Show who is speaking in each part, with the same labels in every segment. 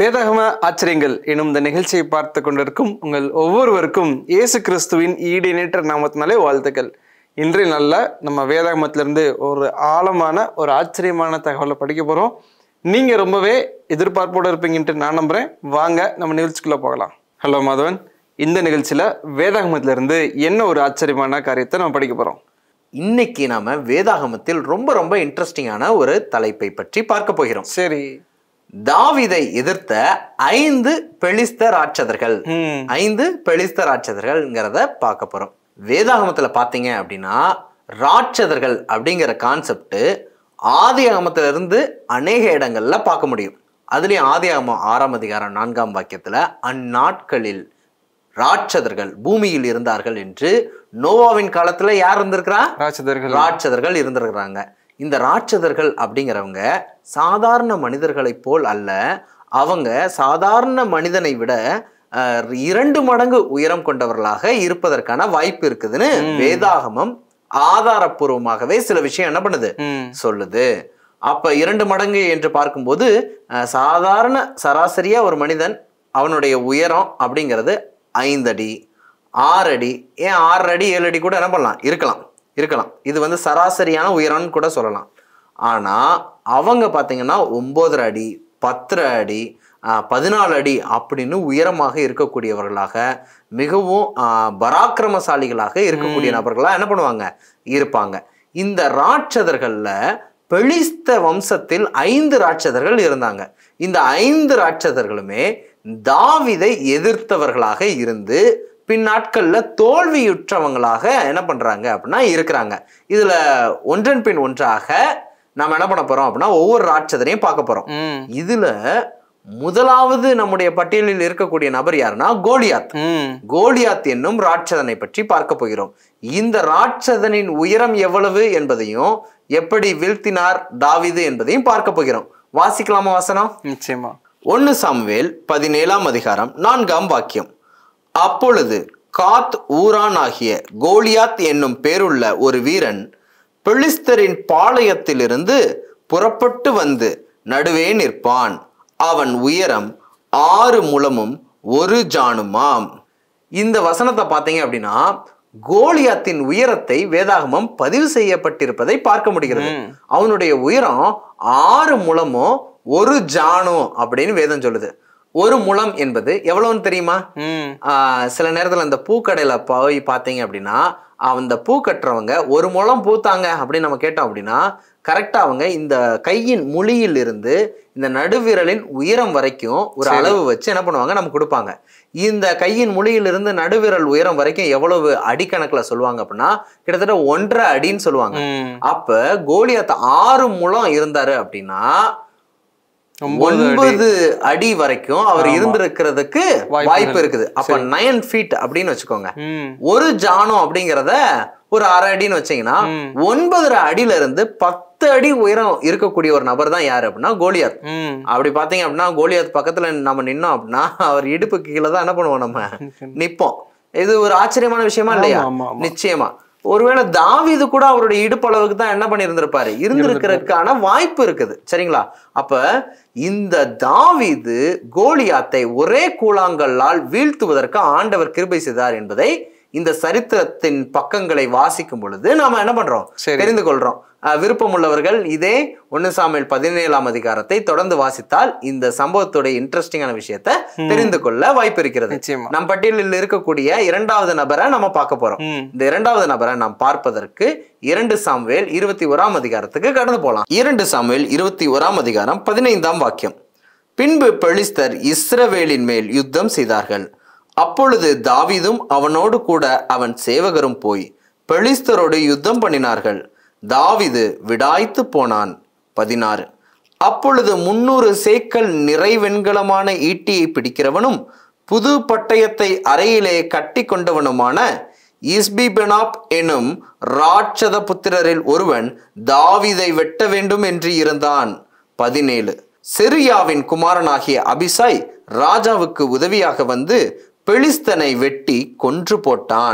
Speaker 1: வேதாகம ஆச்சரியங்கள் எனும் இந்த நிகழ்ச்சியை பார்த்து கொண்டிருக்கும் உங்கள் ஒவ்வொருவருக்கும் இயேசு கிறிஸ்துவின் ஈடிணைற்ற நாமத்தினாலே வாழ்த்துக்கள் இன்றைய நாளில் நம்ம வேதாகமத்திலிருந்து ஒரு ஆழமான ஒரு ஆச்சரியமான தகவலை படிக்க போகிறோம் நீங்கள் ரொம்பவே எதிர்பார்ப்போடு இருப்பீங்கன்ட்டு நான் நம்புகிறேன் வாங்க நம்ம நிகழ்ச்சிக்குள்ளே போகலாம் ஹலோ மாதவன் இந்த நிகழ்ச்சியில் வேதாகமத்திலிருந்து என்ன ஒரு ஆச்சரியமான காரியத்தை நம்ம படிக்க போகிறோம்
Speaker 2: இன்னைக்கு நாம வேதாகமத்தில் ரொம்ப ரொம்ப இன்ட்ரெஸ்டிங்கான ஒரு தலைப்பை பற்றி பார்க்க போகிறோம்
Speaker 1: சரி
Speaker 2: தாவிதை எதிர்த்த ஐந்து பெலிஸ்த ராட்சதர்கள்
Speaker 1: ம்
Speaker 2: ஐந்து பெலிஸ்த ராட்சதர்கள்ங்கிறத பார்க்க போறோம் வேதாகமத்துல பாத்தீங்க அப்படின்னா ராட்சதர்கள் அப்படிங்கிற கான்செப்ட் ஆதியாகமத்துல இருந்து அநேக இடங்கள்ல பார்க்க முடியும் அதுலயும் ஆதியாகமம் ஆறாம் அதிகாரம் நான்காம் வாக்கியத்துல அந்நாட்களில் ராட்சதர்கள் பூமியில் இருந்தார்கள் என்று நோவாவின் காலத்துல யார் இருந்திருக்கிறா
Speaker 1: ராட்சதர்கள்
Speaker 2: ராட்சதர்கள் இருந்திருக்கிறாங்க இந்த ராட்சதர்கள் அப்படிங்கிறவங்க சாதாரண மனிதர்களைப் போல் அல்ல அவங்க சாதாரண மனிதனை விட அஹ், இரண்டு மடங்கு உயரம் கொண்டவர்களாக இருப்பதற்கான வாய்ப்பு இருக்குதுன்னு வேதாகமம் ஆதாரப்பூர்வமாகவே சில விஷயம் என்ன பண்ணுது
Speaker 1: ம்
Speaker 2: சொல்லுது அப்ப இரண்டு மடங்கு என்று பார்க்கும்போது அஹ், சாதாரண சராசரியா ஒரு மனிதன் அவனுடைய உயரம் அப்படிங்கிறது ஐந்தடி ஆறு அடி ஏன் ஆறு அடி ஏழு அடி கூட என்ன பண்ணலாம் இருக்கலாம் இருக்கலாம் இது வந்து சராசரியான உயரம்னு கூட சொல்லலாம் ஆனா அவங்க பார்த்தீங்கன்னா ஒன்பதரை அடி பத்தரை அடி அஹ், பதினாலு அடி அப்படின்னு உயரமாக இருக்கக்கூடியவர்களாக மிகவும் அஹ், பராக்கிரமசாலிகளாக இருக்கக்கூடிய நபர்களாக என்ன பண்ணுவாங்க இருப்பாங்க இந்த ராட்சதர்கள்ல பெலிஸ்த வம்சத்தில் ஐந்து ராட்சதர்கள் இருந்தாங்க இந்த ஐந்து ராட்சதர்களுமே தாவிதை எதிர்த்தவர்களாக இருந்து பின் நாட்கள்ல தோல்வியுற்றவங்களாக என்ன பண்றாங்க அப்படின்னா இருக்கிறாங்க இதுல ஒன்றன் பின் ஒன்றாக நாம என்ன பண்ண போறோம் அப்படின்னா ஒவ்வொரு ராட்சதரையும் பார்க்க போறோம்
Speaker 1: ம்
Speaker 2: இதுல முதலாவது நம்முடைய பட்டியலில் இருக்கக்கூடிய நபர் யாருன்னா கோலியாத்
Speaker 1: ம்
Speaker 2: கோலியாத் என்னும் ராட்சதனை பற்றி பார்க்க போகிறோம் இந்த ராட்சதனின் உயரம் எவ்வளவு என்பதையும் எப்படி வீழ்த்தினார் தாவீது என்பதையும் பார்க்க போகிறோம் வாசிக்கலாமா வசனம்
Speaker 1: நிச்சயமா
Speaker 2: ஒன்னு சாமுவேல் பதினேழாம் அதிகாரம் நான்காம் வாக்கியம் அப்பொழுது காத் ஊரான் ஆகிய கோலியாத் என்னும் பேருள்ள ஒரு வீரன் பெலிஸ்தரின் பாளையத்திலிருந்து புறப்பட்டு வந்து நடுவே நிற்பான் அவன் உயரம் ஆறு முழமும் ஒரு ஜானுமாம் இந்த வசனத்தை பார்த்தீங்க அப்படின்னா கோலியாத்தின் உயரத்தை வேதாகமம் பதிவு செய்யப்பட்டிருப்பதை பார்க்க முடிகிறது
Speaker 1: ம்.
Speaker 2: அவனுடைய உயரம் ஆறு முழமோ ஒரு ஜானோ அப்படின்னு வேதம் சொல்லுது ஒரு முழம் என்பது எவ்வளவுன்னு தெரியுமா
Speaker 1: ம்
Speaker 2: ஆஹ் சில நேரத்தில் அந்த பூக்கடையில் போய் பார்த்தீங்க அப்படின்னா அந்த பூ கட்டுறவங்க ஒரு முழம் பூத்தாங்க அப்படின்னு நம்ம கேட்டோம் அப்படின்னா கரெக்டாக அவங்க இந்த கையின் முழியில் இருந்து இந்த நடுவிரலின் உயரம் வரைக்கும் ஒரு
Speaker 1: சரி.
Speaker 2: அளவு வச்சு என்ன பண்ணுவாங்க நம்ம கொடுப்பாங்க இந்த கையின் முழியிலிருந்து நடுவிரல் உயரம் வரைக்கும் எவ்வளவு அடிக்கணக்கில் சொல்லுவாங்க அப்படின்னா கிட்டத்தட்ட ஒன்றரை அடின்னு சொல்லுவாங்க
Speaker 1: ம்
Speaker 2: அப்ப கோலியாத் ஆறு முழம் இருந்தாரு அப்படின்னா
Speaker 1: ஒன்பது அடி.
Speaker 2: ஒன்பது அடி வரைக்கும் அவர்
Speaker 1: ஆமா.
Speaker 2: இருந்திருக்கிறதுக்கு
Speaker 1: வாய்ப்புகள்.
Speaker 2: வாய்ப்பு இருக்குது அப்ப நயன் ஃபீட் அப்படின்னு வச்சுக்கோங்க
Speaker 1: ம்
Speaker 2: ஒரு ஜானம் அப்படிங்கிறத ஒரு அரை அடின்னு வச்சீங்கன்னா
Speaker 1: ம்.
Speaker 2: ஒன்பதரை அடியில இருந்து பத்து அடி உயரம் இருக்கக்கூடிய ஒரு நபர் தான் யாரு அப்படின்னா கோலியாத்
Speaker 1: ம்
Speaker 2: அப்படி பாத்தீங்க அப்படின்னா கோலியாத் பக்கத்துல நம்ம நின்னோம் அப்படின்னா அவர் இடுப்பு கீழே தான் என்ன பண்ணுவோம் நம்ம நிப்போம் இது ஒரு ஆச்சரியமான விஷயமா இல்லையா
Speaker 1: ஆமா, ஆமா.
Speaker 2: நிச்சயமா ஒருவேளை தாவீது கூட அவருடைய இடுப்பளவுக்கு தான் என்ன பண்ணியிருந்திருப்பாரு இருந்திருக்கிறதுக்கான வாய்ப்பு இருக்குது சரிங்களா அப்ப இந்த தாவீது கோலியாத்தை ஒரே கூழாங்கல்லால் வீழ்த்துவதற்கு ஆண்டவர் கிருபை செய்தார் என்பதை இந்த சரித்திரத்தின் பக்கங்களை வாசிக்கும் பொழுது நாம என்ன பண்றோம்
Speaker 1: சரி.
Speaker 2: தெரிந்து கொள்றோம் அஹ், விருப்பம் உள்ளவர்கள் இதே ஒன்னு சாமியல் பதினேழாம் அதிகாரத்தை தொடர்ந்து வாசித்தால் இந்த சம்பவத்துடைய இன்ட்ரெஸ்டிங்கான விஷயத்தை தெரிந்து கொள்ள வாய்ப்பு இருக்கிறது
Speaker 1: நிச்சயமா
Speaker 2: நம் பட்டியலில் இருக்கக்கூடிய இரண்டாவது நபரை நம்ம பார்க்க போறோம்
Speaker 1: ம்
Speaker 2: இந்த இரண்டாவது நபரை நாம் பார்ப்பதற்கு இரண்டு சாமுவேல் இருபத்தி ஓராம் அதிகாரத்துக்கு கடந்து போலாம் இரண்டு சாமுவேல் இருபத்தி ஓராம் அதிகாரம் பதினைந்தாம் வாக்கியம் பின்பு பெலிஸ்தர் இஸ்ரவேலின் மேல் யுத்தம் செய்தார்கள் அப்பொழுது தாவீதும் அவனோடு கூட அவன் சேவகரும் போய் பெலிஸ்தரோடு யுத்தம் பண்ணினார்கள் தாவீது விடாய்த்து போனான் பதினாறு அப்பொழுது முன்னூறு சேக்கல் நிறைவெண்கலமான ஈட்டியை பிடிக்கிறவனும் புது பட்டயத்தை அறையிலே கட்டி கொண்டவனுமான இஸ்பிபெனாப் எனும் ராட்சத புத்திரரில் ஒருவன் தாவீதை வெட்ட வேண்டும் என்று இருந்தான் பதினேழு செரியாவின் குமாரனாகிய அபிசாய் ராஜாவுக்கு உதவியாக வந்து பெலிஸ்தனை வெட்டி கொன்று போட்டான்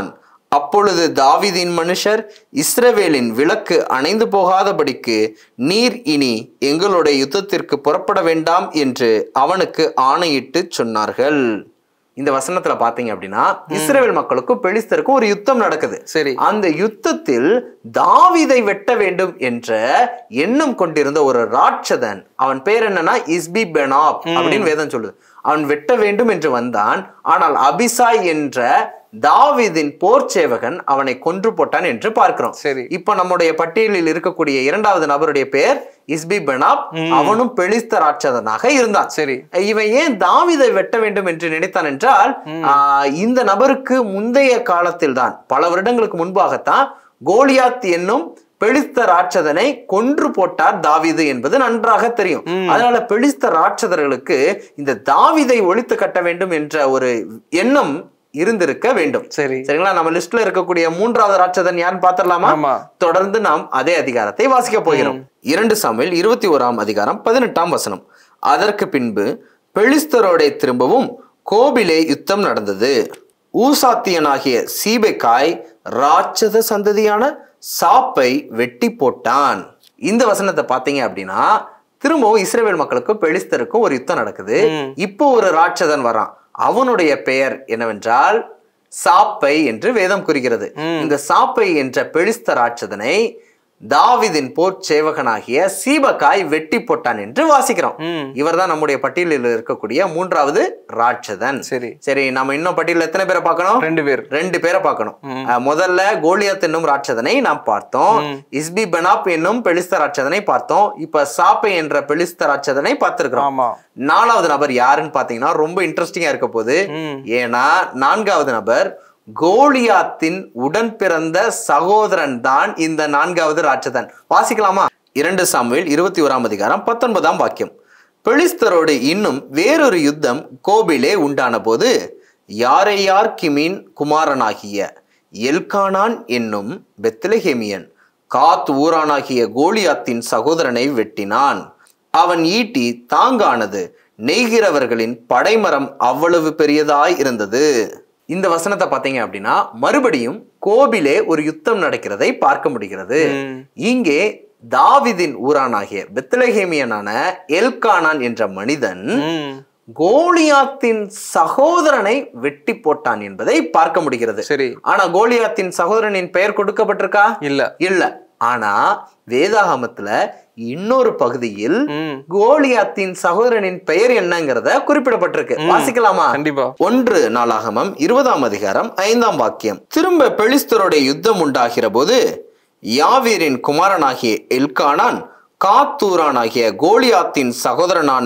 Speaker 2: அப்பொழுது தாவீதின் மனுஷர் இஸ்ரவேலின் விளக்கு அணைந்து போகாதபடிக்கு நீர் இனி எங்களுடைய யுத்தத்திற்கு புறப்பட வேண்டாம் என்று அவனுக்கு ஆணையிட்டு சொன்னார்கள் இந்த வசனத்துல பாத்தீங்க அப்படின்னா இஸ்ரவேல் மக்களுக்கும் பெலிஸ்தருக்கும் ஒரு யுத்தம் நடக்குது
Speaker 1: சரி
Speaker 2: அந்த யுத்தத்தில் தாவீதை வெட்ட வேண்டும் என்ற எண்ணம் கொண்டிருந்த ஒரு ராட்சதன் அவன் பேர் என்னன்னா இஸ்பி பெனாப் அப்படின்னு வேதம் சொல்லுது அவன் வெட்ட வேண்டும் என்று வந்தான் ஆனால் அபிசாய் என்ற தாவீதின் போர் சேவகன் அவனை கொன்று போட்டான் என்று பார்க்கிறோம்
Speaker 1: சரி
Speaker 2: இப்ப நம்முடைய பட்டியலில் இருக்கக்கூடிய இரண்டாவது நபருடைய பெயர் இஸ்பி பெனாப் அவனும் பெலிஸ்த ராட்சதனாக இருந்தான்
Speaker 1: சரி
Speaker 2: இவன் ஏன் தாவீதை வெட்ட வேண்டும் என்று நினைத்தான் என்றால் ஆஹ், இந்த நபருக்கு முந்தைய காலத்தில் தான் பல வருடங்களுக்கு முன்பாகத்தான் கோலியாத் என்னும் பெலிஸ்த ராட்சதனை கொன்று போட்டார் தாவீது என்பது நன்றாக தெரியும் அதனால பெலிஸ்த ராட்சதர்களுக்கு இந்த தாவீதை ஒழித்து கட்ட வேண்டும் என்ற ஒரு எண்ணம் இருந்திருக்க வேண்டும்
Speaker 1: சரி
Speaker 2: சரிங்களா நம்ம லிஸ்ட்ல இருக்கக்கூடிய மூன்றாவது ராட்சதன் யாருன்னு பாத்திரலாமா
Speaker 1: ஆமா
Speaker 2: தொடர்ந்து நாம் அதே அதிகாரத்தை வாசிக்க போகிறோம் இரண்டு சாமுவேல் இருபத்தி ஓராம் அதிகாரம் பதினெட்டாம் வசனம் அதற்கு பின்பு பெலிஸ்தரோடே திரும்பவும் கோபிலே யுத்தம் நடந்தது ஊசாத்தியனாகிய சீபெக்காய் ராட்சத சந்ததியான சாப்பை வெட்டி போட்டான் இந்த வசனத்தை பார்த்தீங்க அப்படின்னா திரும்பவும் இஸ்ரேல் மக்களுக்கும் பெலிஸ்தருக்கும் ஒரு யுத்தம் நடக்குது இப்போ ஒரு ராட்சதன் வரான் அவனுடைய பெயர் என்னவென்றால் சாப்பை என்று வேதம் குறிக்கிறது இந்த சாப்பை என்ற பெலிஸ்த ராட்சதனை தாவிதின் போர் சேவகனாகிய சீபக்காய் வெட்டி போட்டான் என்று வாசிக்கிறோம்
Speaker 1: ம்
Speaker 2: இவர்தான் நம்முடைய பட்டியலில் இருக்கக்கூடிய மூன்றாவது ராட்சதன்
Speaker 1: சரி
Speaker 2: சரி நம்ம இன்னும் பட்டியலில் எத்தனை பேரை பார்க்கணும்
Speaker 1: ரெண்டு பேர்
Speaker 2: ரெண்டு பேரை பார்க்கணும் அஹ், முதல்ல கோலியாத் என்னும் ராட்சதனை நாம் பார்த்தோம் இஸ்பி பெனாப் என்னும் பெலிஸ்த ராட்சதனை பார்த்தோம் இப்ப சாப்பை என்ற பெலிஸ்த ராட்சதனை பார்த்திருக்கிறோம்
Speaker 1: ஆமா
Speaker 2: நாலாவது நபர் யாருன்னு பாத்தீங்கன்னா ரொம்ப இன்ட்ரெஸ்டிங்கா இருக்க போகுது
Speaker 1: ம்
Speaker 2: ஏன்னா நான்காவது நபர் கோலியாத்தின் உடன் பிறந்த சகோதரன் தான் இந்த நான்காவது ராட்சதன் வாசிக்கலாமா இரண்டு சாமுவேல் இருபத்தி ஓராம் அதிகாரம் பத்தொன்பதாம் வாக்கியம் பெலிஸ்தரோடு இன்னும் வேறொரு யுத்தம் கோபிலே உண்டான போது யாரையார் கிமின் குமாரனாகிய எல்கானான் என்னும் பெத்லஹேமியன் காத் ஊரானாகிய கோலியாத்தின் சகோதரனை வெட்டினான் அவன் ஈட்டி தாங்கானது நெய்கிறவர்களின் படைமரம் அவ்வளவு பெரியதாய் இருந்தது இந்த வசனத்தை பார்த்தீங்க அப்படின்னா மறுபடியும் கோபிலே ஒரு யுத்தம் நடக்கிறதை பார்க்க முடிகிறது
Speaker 1: ம்.
Speaker 2: இங்கே தாவிதின் ஊரானாகிய பெத்லஹேமியனான எல்கானான் என்ற மனிதன்
Speaker 1: ம்
Speaker 2: கோலியாத்தின் சகோதரனை வெட்டி போட்டான் என்பதை பார்க்க முடிகிறது
Speaker 1: சரி
Speaker 2: ஆனா கோலியாத்தின் சகோதரனின் பெயர் கொடுக்கப்பட்டிருக்கா
Speaker 1: இல்ல
Speaker 2: இல்ல ஆனா வேதாகமத்துல இன்னொரு பகுதியில்
Speaker 1: ம்
Speaker 2: கோலியாத்தின் சகோதரனின் பெயர் என்னங்கிறத குறிப்பிடப்பட்டிருக்கு வாசிக்கலாமா
Speaker 1: கண்டிப்பா
Speaker 2: ஒன்று நாளாகமம் இருபதாம் அதிகாரம் ஐந்தாம் வாக்கியம் திரும்ப பெலிஸ்தருடைய யுத்தம் உண்டாகிற போது யாவீரின் குமாரனாகிய எல்கானான் காத்தூரானாகிய கோலியாத்தின் சகோதரனான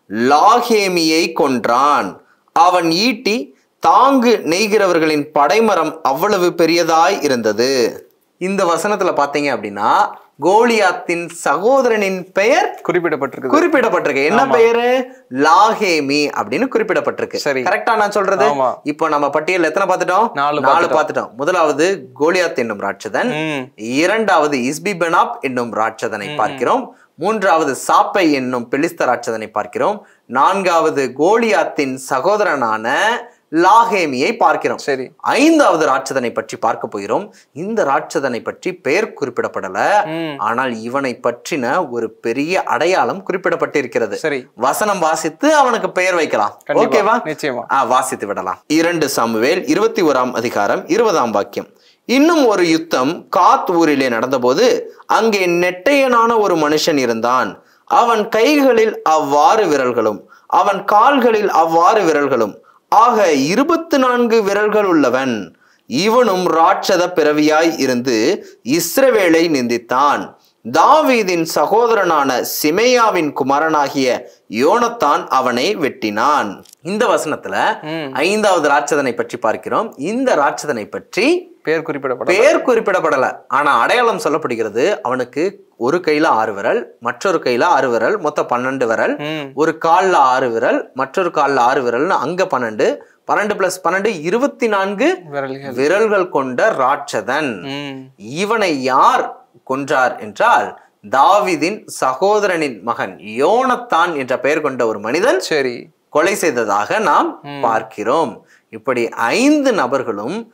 Speaker 2: லாகேமியை கொன்றான் அவன் ஈட்டி தாங்கு நெய்கிறவர்களின் படைமரம் அவ்வளவு பெரியதாய் இருந்தது இந்த வசனத்துல பாத்தீங்க அப்படின்னா கோலியாத்தின் சகோதரனின் பெயர்
Speaker 1: குறிப்பிடப்பட்டிருக்குது
Speaker 2: குறிப்பிடப்பட்டிருக்கு என்ன பெயரு லாகேமி அப்படின்னு குறிப்பிடப்பட்டிருக்கு
Speaker 1: சரி.
Speaker 2: கரெக்டா நான் சொல்றது
Speaker 1: ஆமா.
Speaker 2: இப்போ நம்ம பட்டியல் எத்தனை பார்த்துட்டோம்
Speaker 1: நாலு
Speaker 2: நாலு பார்த்துட்டோம் முதலாவது கோலியாத் என்னும் ராட்சதன்
Speaker 1: ம்
Speaker 2: இரண்டாவது இஸ்பி பெனாப் என்னும் ராட்சதனை பார்க்கிறோம் மூன்றாவது சாப்பை என்னும் பெலிஸ்த ராட்சதனை பார்க்கிறோம் நான்காவது கோலியாத்தின் சகோதரனான லாகேமியை பார்க்கிறோம்
Speaker 1: சரி
Speaker 2: ஐந்தாவது ராட்சதனை பற்றி பார்க்க போகிறோம் இந்த ராட்சதனை பற்றி பெயர் குறிப்பிடப்படல
Speaker 1: ம்
Speaker 2: ஆனால் இவனை பற்றின ஒரு பெரிய அடையாளம் குறிப்பிடப்பட்டிருக்கிறது
Speaker 1: சரி
Speaker 2: வசனம் வாசித்து அவனுக்கு பெயர் வைக்கலாம்
Speaker 1: கண்டிப்பா
Speaker 2: ஓகேவா
Speaker 1: நிச்சயமா
Speaker 2: ஆ, வாசித்து விடலாம் இரண்டு சாமுவேல் இருபத்தி ஓராம் அதிகாரம் இருபதாம் வாக்கியம் இன்னும் ஒரு யுத்தம் காத் ஊரிலே நடந்தபோது அங்கே நெட்டையனான ஒரு மனுஷன் இருந்தான் அவன் கைகளில் அவ்வாறு விரல்களும் அவன் கால்களில் அவ்வாறு விரல்களும் ஆக இருபத்து நான்கு விரல்கள் உள்ளவன் இவனும் ராட்சத பிறவியாய் இருந்து இஸ்ரவேலை நிந்தித்தான் தாவீதின் சகோதரனான சிமையாவின் குமாரனாகிய யோனத்தான் அவனை வெட்டினான் இந்த வசனத்துல
Speaker 1: ம்
Speaker 2: ஐந்தாவது ராட்சதனை பற்றி பார்க்கிறோம் இந்த ராட்சதனை பற்றி
Speaker 1: பேர் குறிப்பிடப்பட
Speaker 2: பெயர் குறிப்பிடப்படல ஆனா அடையாளம் சொல்லப்படுகிறது அவனுக்கு ஒரு கையில ஆறு விரல் மற்றொரு கையில ஆறு விரல் மொத்தம் பன்னெண்டு விரல்
Speaker 1: ம்
Speaker 2: ஒரு கால்ல ஆறு விரல் மற்றொரு கால்ல ஆறு விரல்னு அங்க பன்னெண்டு பன்னெண்டு பிளஸ் பன்னெண்டு இருபத்தி நான்கு
Speaker 1: விரல்கள்
Speaker 2: விரல்கள் கொண்ட ராட்சதன்
Speaker 1: ம்
Speaker 2: இவனை யார் கொன்றார் என்றால் தாவீதின் சகோதரனின் மகன் யோனத்தான் என்ற பெயர் கொண்ட ஒரு மனிதன்
Speaker 1: சரி
Speaker 2: கொலை செய்ததாக நாம் பார்க்கிறோம் இப்படி ஐந்து நபர்களும்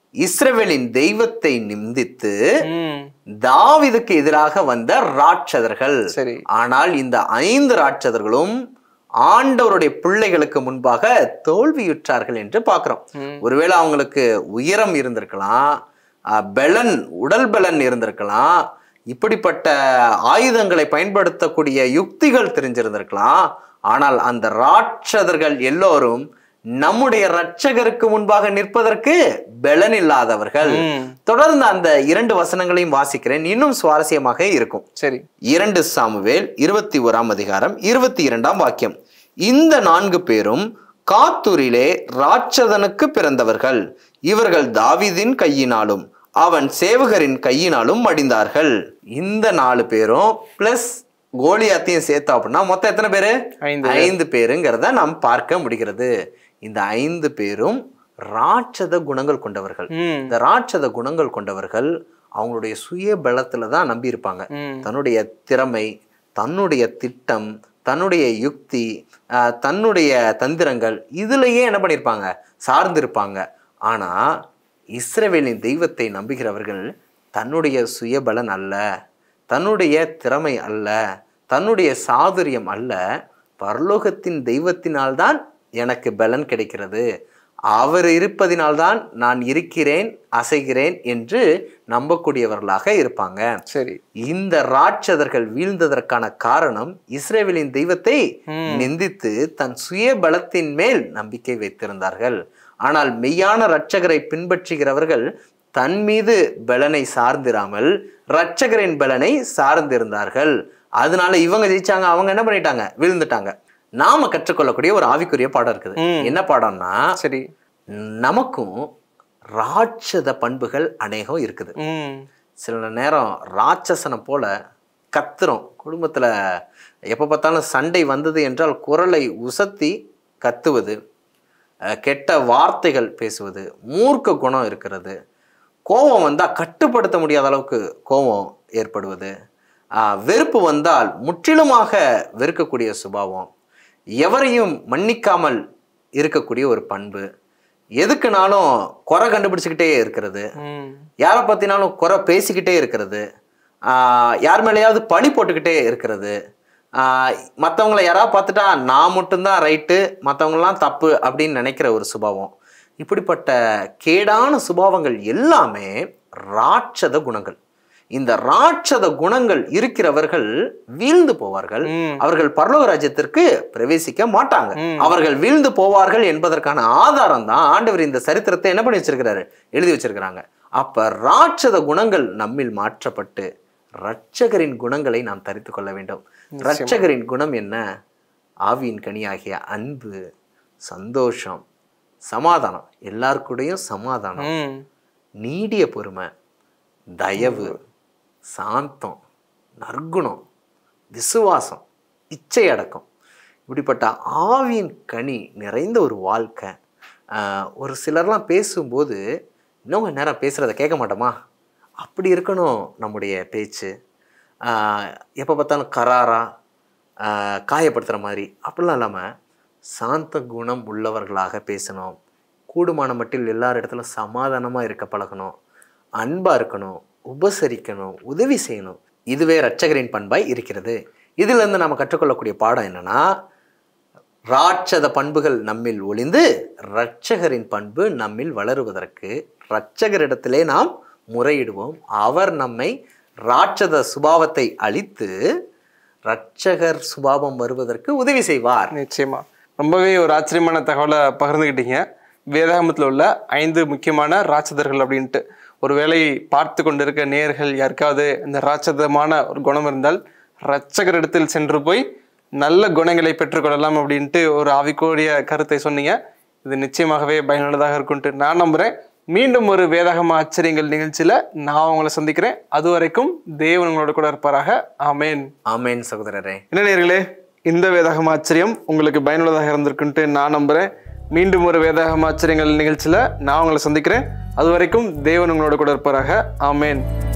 Speaker 2: இஸ்ரவேலின் தெய்வத்தை நிந்தித்து
Speaker 1: ம்
Speaker 2: தாவீதுக்கு எதிராக வந்த ராட்சதர்கள்
Speaker 1: சரி
Speaker 2: ஆனால் இந்த ஐந்து ராட்சதர்களும் ஆண்டவருடைய பிள்ளைகளுக்கு முன்பாக தோல்வியுற்றார்கள் என்று பார்க்கிறோம்
Speaker 1: ம்.
Speaker 2: ஒருவேளை அவங்களுக்கு உயரம் இருந்திருக்கலாம் அஹ், பெலன் உடல் பலன் இருந்திருக்கலாம் இப்படிப்பட்ட ஆயுதங்களை பயன்படுத்தக்கூடிய யுக்திகள் தெரிஞ்சிருந்திருக்கலாம் ஆனால் அந்த ராட்சதர்கள் எல்லோரும் நம்முடைய இரட்சகருக்கு முன்பாக நிற்பதற்கு பெலன் இல்லாதவர்கள்
Speaker 1: ம்
Speaker 2: தொடர்ந்து அந்த இரண்டு வசனங்களையும் வாசிக்கிறேன் இன்னும் சுவாரஸ்யமாக இருக்கும்
Speaker 1: சரி
Speaker 2: இரண்டு சாமுவேல் இருபத்தி ஓராம் அதிகாரம் இருபத்தி இரண்டாம் வாக்கியம் இந்த நான்கு பேரும் காத்தூரிலே ராட்சதனுக்கு பிறந்தவர்கள் இவர்கள் தாவீதின் கையினாலும் அவன் சேவகரின் கையினாலும் மடிந்தார்கள் இந்த நாலு பேரும் பிளஸ் கோலியாத்தையும் சேர்த்தோம் அப்படின்னா மொத்தம் எத்தனை பேரு
Speaker 1: ஐந்து
Speaker 2: ஐந்து பேருங்கிறத நாம் பார்க்க முடிகிறது இந்த ஐந்து பேரும் ராட்சத குணங்கள் கொண்டவர்கள்
Speaker 1: ம்
Speaker 2: இந்த ராட்சத குணங்கள் கொண்டவர்கள் அவங்களுடைய சுய பலத்துல தான் நம்பி இருப்பாங்க
Speaker 1: ம்
Speaker 2: தன்னுடைய திறமை தன்னுடைய திட்டம் தன்னுடைய யுக்தி ஆஹ், தன்னுடைய தந்திரங்கள் இதுலயே என்ன பண்ணியிருப்பாங்க சார்ந்திருப்பாங்க ஆனா இஸ்ரவேலின் தெய்வத்தை நம்புகிறவர்கள் தன்னுடைய சுயபலன் அல்ல தன்னுடைய திறமை அல்ல தன்னுடைய சாதுரியம் அல்ல பரலோகத்தின் தெய்வத்தினால்தான் எனக்கு பலன் கிடைக்கிறது அவர் இருப்பதினால்தான் நான் இருக்கிறேன் அசைகிறேன் என்று நம்பக்கூடியவர்களாக இருப்பாங்க
Speaker 1: சரி
Speaker 2: இந்த ராட்சதர்கள் வீழ்ந்ததற்கான காரணம் இஸ்ரேவேலின் தெய்வத்தை நிந்தித்து தன் சுய பலத்தின் மேல் நம்பிக்கை வைத்திருந்தார்கள் ஆனால் மெய்யான இரட்சகரை பின்பற்றுகிறவர்கள் தன் மீது பலனை சார்ந்திராமல் இரட்சகரின் பலனை சார்ந்திருந்தார்கள் அதனால இவங்க ஜெயிச்சாங்க அவங்க என்ன பண்ணிட்டாங்க விழுந்துட்டாங்க நாம கற்றுக்கொள்ளக்கூடிய ஒரு ஆவிக்குரிய பாடம் இருக்குது
Speaker 1: ம்.
Speaker 2: என்ன பாடம்னா
Speaker 1: சரி
Speaker 2: நமக்கும் ராட்சத பண்புகள் அநேகம் இருக்குது
Speaker 1: ம்
Speaker 2: சில நேரம் ராட்சசனை போல கத்துறோம் குடும்பத்தில் எப்போ பார்த்தாலும் சண்டை வந்தது என்றால் குரலை உசத்தி கத்துவது அஹ், கெட்ட வார்த்தைகள் பேசுவது மூர்க்க குணம் இருக்கிறது கோபம் வந்தால் கட்டுப்படுத்த முடியாத அளவுக்கு கோபம் ஏற்படுவது அஹ், வெறுப்பு வந்தால் முற்றிலுமாக வெறுக்கக்கூடிய சுபாவம் எவரையும் மன்னிக்காமல் இருக்கக்கூடிய ஒரு பண்பு எதுக்குனாலும் குறை கண்டுபிடிச்சிக்கிட்டே இருக்கிறது
Speaker 1: ம்
Speaker 2: யாரை பற்றினாலும் குறை பேசிக்கிட்டே இருக்கிறது ஆஹ் யார் மேலேயாவது பழி போட்டுக்கிட்டே இருக்கிறது மற்றவங்கள யாராவது பார்த்துட்டா நான் மட்டும்தான் ரைட்டு மற்றவங்களாம் தப்பு அப்படின்னு நினைக்கிற ஒரு சுபாவம் இப்படிப்பட்ட கேடான சுபாவங்கள் எல்லாமே ராட்சத குணங்கள் இந்த ராட்சத குணங்கள் இருக்கிறவர்கள் வீழ்ந்து போவார்கள்
Speaker 1: ம்
Speaker 2: அவர்கள் பரலோக ராஜ்யத்திற்கு பிரவேசிக்க மாட்டாங்க
Speaker 1: ம்.
Speaker 2: அவர்கள் வீழ்ந்து போவார்கள் என்பதற்கான ஆதாரம் தான் ஆண்டவர் இந்த சரித்திரத்தை என்ன பண்ணி வச்சிருக்கிறாரு எழுதி வச்சிருக்கிறாங்க அப்ப ராட்சத குணங்கள் நம்மில் மாற்றப்பட்டு இரட்சகரின் குணங்களை நாம் தரித்து கொள்ள வேண்டும் இரட்சகரின் குணம் என்ன ஆவியின் கனியாகிய அன்பு சந்தோஷம் சமாதானம் எல்லாருக்கூடயும் சமாதானம்
Speaker 1: ம்
Speaker 2: நீடிய பொறுமை தயவு சாந்தம் நற்குணம் விசுவாசம் இச்சை அடக்கம் இப்படிப்பட்ட ஆவியின் கனி நிறைந்த ஒரு வாழ்க்கை ஆஹ், ஒரு சிலர்லாம் பேசும்போது இன்னும் கொஞ்ச நேரம் பேசுகிறத கேட்க மாட்டோமா அப்படி இருக்கணும் நம்முடைய பேச்சு எப்போ பார்த்தாலும் கராரா காயப்படுத்துகிற மாதிரி அப்படிலாம் இல்லாமல் சாந்த குணம் உள்ளவர்களாக பேசணும் கூடுமான மட்டில் எல்லார் இடத்துலையும் சமாதானமாக இருக்க பழகணும் அன்பாக இருக்கணும் உபசரிக்கணும் உதவி செய்யணும் இதுவே இரட்சகரின் பண்பாய் இருக்கிறது இதிலிருந்து நம்ம கற்றுக்கொள்ளக்கூடிய பாடம் என்னன்னா ராட்சத பண்புகள் நம்மில் ஒளிந்து இரட்சகரின் பண்பு நம்மில் வளருவதற்கு இரட்சகரிடத்திலே நாம் முறையிடுவோம் அவர் நம்மை ராட்சத சுபாவத்தை அழித்து இரட்சகர் சுபாவம் வருவதற்கு உதவி செய்வார்
Speaker 1: நிச்சயமா ரொம்பவே ஒரு ஆச்சரியமான தகவலை பகிர்ந்துக்கிட்டீங்க வேதாகமத்தில் உள்ள ஐந்து முக்கியமான ராட்சதர்கள் அப்படின்ட்டு ஒருவேளை பார்த்து கொண்டிருக்க நேயர்கள் யாருக்காவது இந்த ராட்சதமான ஒரு குணம் இருந்தால் இரட்சகரிடத்தில் சென்று போய் நல்ல குணங்களை பெற்றுக்கொள்ளலாம் அப்படின்ட்டு ஒரு ஆவிக்கோடைய கருத்தை சொன்னீங்க இது நிச்சயமாகவே பயனுள்ளதாக இருக்கும்ட்டு நான் நம்புறேன் மீண்டும் ஒரு வேதாகம ஆச்சரியங்கள் நிகழ்ச்சியில நான் உங்களை சந்திக்கிறேன் அது வரைக்கும் தேவன் உங்களோட கூட இருப்பாராக ஆமேன்
Speaker 2: ஆமேன் சகோதரரே
Speaker 1: என்ன நேர்களே இந்த வேதாகம ஆச்சரியம் உங்களுக்கு பயனுள்ளதாக இருந்திருக்குன்ட்டு நான் நம்புறேன் மீண்டும் ஒரு வேதாகம ஆச்சரியங்கள் நிகழ்ச்சியில நான் உங்களை சந்திக்கிறேன் அது வரைக்கும் தேவன் உங்களோட கூட இருப்பாராக ஆமேன்